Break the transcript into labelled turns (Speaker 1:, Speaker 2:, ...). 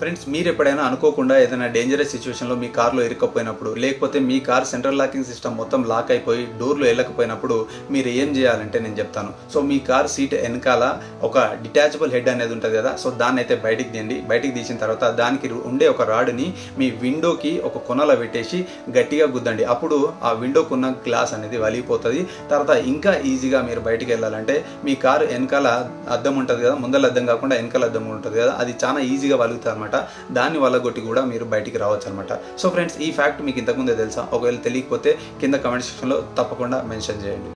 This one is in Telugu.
Speaker 1: ఫ్రెండ్స్ మీరు ఎప్పుడైనా అనుకోకుండా ఏదైనా డేంజరస్ సిచ్యువేషన్లో మీ కార్లో ఇరుక్కపోయినప్పుడు లేకపోతే మీ కార్ సెంట్రల్ లాకింగ్ సిస్టమ్ మొత్తం లాక్ అయిపోయి డోర్లు వెళ్ళకపోయినప్పుడు మీరు ఏం చేయాలంటే నేను చెప్తాను సో మీ కార్ సీట్ వెనకాల ఒక డిటాచబుల్ హెడ్ అనేది ఉంటుంది కదా సో దాన్ని అయితే బయటికి తీయండి బయటికి తీసిన తర్వాత దానికి ఉండే ఒక రాడ్ని మీ విండోకి ఒక కొనలో పెట్టేసి గట్టిగా గుద్దండి అప్పుడు ఆ విండోకి ఉన్న గ్లాస్ అనేది వలిగిపోతుంది తర్వాత ఇంకా ఈజీగా మీరు బయటికి వెళ్ళాలంటే మీ కారు వెనకాల అద్దం ఉంటుంది కదా ముందల అద్దం కాకుండా వెనకాల అద్దం ఉంటుంది కదా అది చాలా ఈజీగా వలుగుతుంది అనమాట దాన్ని వల్లగొట్టి కూడా మీరు బయటికి రావచ్చు అనమాట సో ఫ్రెండ్స్ ఈ ఫ్యాక్ట్ మీకు ఇంతకుముందే తెలుసా ఒకవేళ తెలియకపోతే కింద కమెంట్ సెక్షన్లో తప్పకుండా మెన్షన్ చేయండి